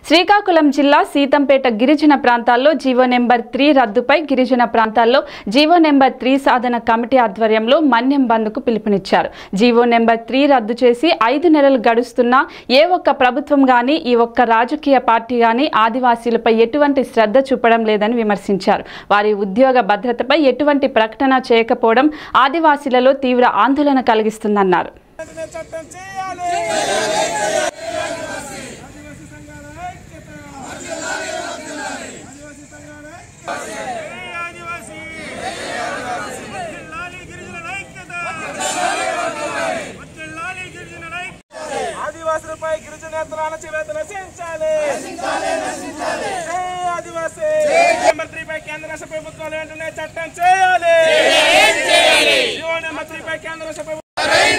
శ్రీకాకుళం జిల్లా సీతంపేట గిరిజన ప్రాంతాల్లో జీవో నెంబర్ త్రీ రద్దుపై గిరిజన ప్రాంతాల్లో జీవో నెంబర్ త్రీ సాధన కమిటీ ఆధ్వర్యంలో మన్యం బంద్కు పిలుపునిచ్చారు జీవో నెంబర్ త్రీ రద్దు చేసి ఐదు నెలలు గడుస్తున్నా ఏ ఒక్క ప్రభుత్వం గాని ఈ ఒక్క రాజకీయ పార్టీ గాని ఆదివాసీలపై ఎటువంటి శ్రద్ధ చూపడం లేదని విమర్శించారు వారి ఉద్యోగ భద్రతపై ఎటువంటి ప్రకటన చేయకపోవడం ఆదివాసీలలో తీవ్ర ఆందోళన కలిగిస్తుందన్నారు వెంటనే చట్టం చేయాలి ఆదివాసీ సంఘాల ఐక్యత ఆదివాసీ సంఘాల ఐక్యత. జై ఆదివాసీ వర్ధిల్లాలి గిరిజనుల ఐక్యత వర్ధిల్లాలి గిరిజనుల ఐక్యత. ఆదివాసులపై గిరిజనేతల అణచివేత నశించాలి జై ఆదివాసీ నెంబర్ త్రీ పై కేంద్ర రాష్ట్ర ప్రభుత్వాలు వెంటనే చట్టం చేయాలి జీవో నెంబర్ త్రీ పై కేంద్ర రాష్ట్ర ప్రభుత్వం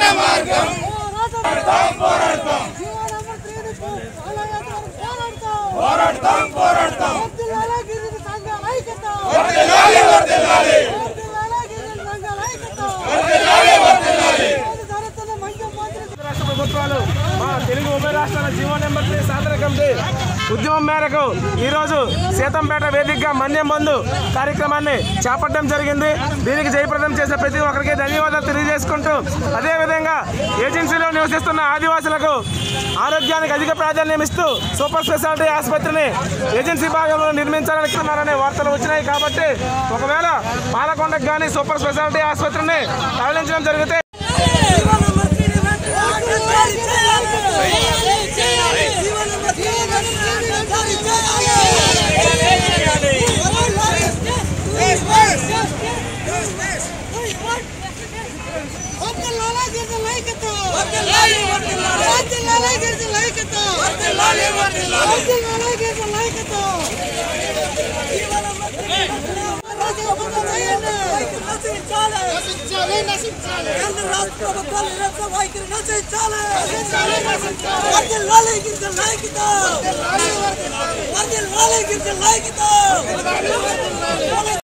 పోరాడతాం పోరాడతాం వర్ధిల్లాలి గిరిజన సంఘాల ఐక్యత వర్ధిల్లాలి వర్ధిల్లాలి గిరిజన సంఘాల ఐక్యత వర్ధిల్లాలి జరుగుతున్న మంచి మంత్రి రాష్ట్ర ప్రభుత్వాలు మా తెలుగు ఉభయ రాష్ట్రాల జీవో నెంబర్ త్రీ సాధన కమిటీ ఉద్యమం మేరకు ఈరోజు సీతంపేట వేదికగా మన్యం బంధు కార్యక్రమాన్ని చేపట్టడం జరిగింది దీనికి జయప్రదం చేసిన ప్రతి ఒక్కరికి ధన్యవాదాలు తెలియజేసుకుంటూ అదేవిధంగా ఏజెన్సీలో నివసిస్తున్న ఆదివాసులకు ఆరోగ్యానికి అధిక ప్రాధాన్యం ఇస్తూ సూపర్ స్పెషాలిటీ ఆసుపత్రిని ఏజెన్సీ భాగంలో నిర్మించాలనుకున్నారనే వార్తలు వచ్చినాయి కాబట్టి ఒకవేళ పాలకొండకు కానీ సూపర్ స్పెషాలిటీ ఆసుపత్రిని తరలించడం జరిగితే నశించాలి నశించాలి కేంద్ర రాష్ట్ర ప్రభుత్వాలు నిరంతర వైఖరి నశించాలి వర్ధిల్లాలి గిరిజన నాయకత వర్ధిల్లాలి గిరిజన నాయకత